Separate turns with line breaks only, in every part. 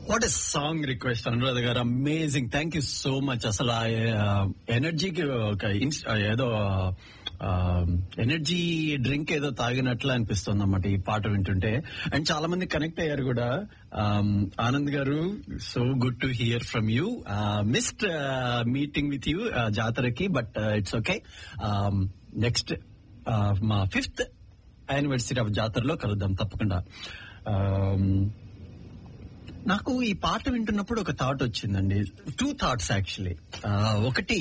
what a song request Anuradha garu amazing thank you so much అసలు ఆ ఎనర్జీకి ఒక ఇన్స్- ఆ ఏదో ఎనర్జీ డ్రింక్ ఏదో తాగినట్లు అనిపిస్తుంది అన్నమాట ఈ పాట వింటుంటే అండ్ చాలా మంది కనెక్ట్ అయ్యారు కూడా Um, Anand garu so good to hear from you missed meeting with you జాతరకి బట్ ఇట్స్ ఓకే నెక్స్ట్ మా ఫిఫ్త్ యానివర్సరీ ఆఫ్ జాతరలో కలుద్దాం తప్పకుండా Um, నాకు ఈ పాట వింటున్నప్పుడు ఒక థాట్ వచ్చిందండి టూ థాట్స్ యాక్చువల్లీ ఒకటి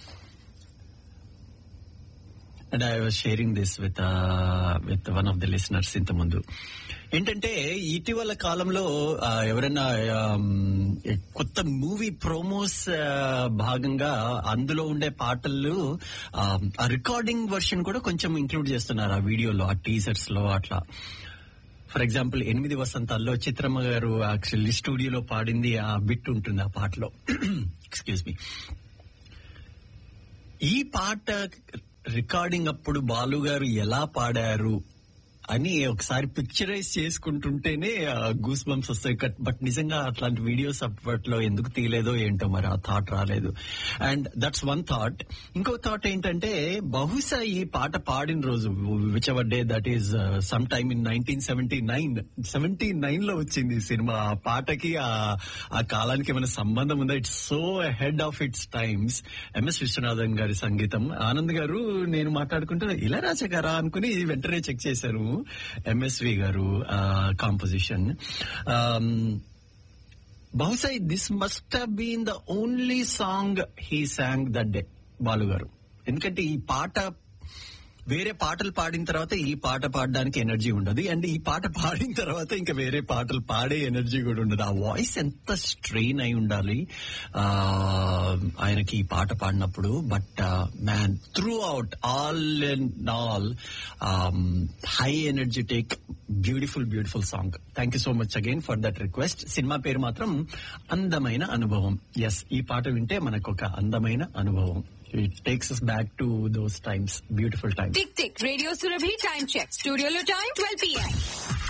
and I was sharing this with with one of the listeners ఇంత ముందు ఏంటంటే ఇటీవల కాలంలో ఆ, ఎవరైనా ఆమ్, ఈ కొత్త మూవీ ప్రోమోస్ భాగంగా అందులో ఉండే పాటలు ఆ, ఆ రికార్డింగ్ వర్షన్ కూడా కొంచెం ఇంక్లూడ్ చేస్తున్నారు ఆ వీడియోలో ఆ టీజర్స్ లో అట్లా ఫర్ ఎగ్జాంపుల్ ఎనిమిది వసంతాల్లో చిత్రమ్మ గారు యాక్చువల్లీ స్టూడియోలో పాడింది ఆ బిట్ ఉంటుంది ఆ పాటలో ఎక్స్క్యూజ్ మీ ఈ పాట రికార్డింగ్ అప్పుడు బాలు గారు ఎలా పాడారు అని ఒకసారి పిక్చరైజ్ చేసుకుంటుంటేనే గూస్ బంప్స్ వస్తాయి కట్- బట్ నిజంగా అట్లాంటి వీడియోస్ అప్పట్లో ఎందుకు తీయలేదో ఏంటో మరి ఆ థాట్ రాలేదు అండ్ దట్స్ వన్ థాట్ ఇంకో థాట్ ఏంటంటే బహుశా ఈ పాట పాడిన రోజు which our day that is some time in nineteen seventy nine seventy nine లో వచ్చింది ఈ సినిమా ఆ పాటకి ఆ ఆ కాలానికి ఏమైనా సంబంధం ఉందా it's so head of its times M S Viswanathan garu సంగీతం ఆనంద్ గారు నేను మాట్లాడుకుంటే ఇళరాజా గారా అనుకుని వెంటనే చెక్ చేశారు ఎంఎస్వి గారు కాంపోజిషన్ బహుశా this must been the only song he sang that day Balu garu ఎందుకంటే ఈ పాట వేరే పాటలు పాడిన తర్వాత ఈ పాట పాడడానికి ఎనర్జీ ఉండదు అండ్ ఈ పాట పాడిన తర్వాత ఇంకా వేరే పాటలు పాడే ఎనర్జీ కూడా ఉండదు ఆ వాయిస్ ఎంత స్ట్రెయిన్ అయి ఉండాలి ఆ, ఆయనకి ఈ పాట పాడినప్పుడు but man throughout all and all high energetic beautiful beautiful song thank you so much again for that request సినిమా పేరు మాత్రం అందమైన అనుభవం ఎస్ ఈ పాట వింటే మనకు ఒక అందమైన అనుభవం it takes us back to those times beautiful times
tick tick radio Surabhi time check స్టూడియోలో టైం ట్వెల్వ్ పిఎం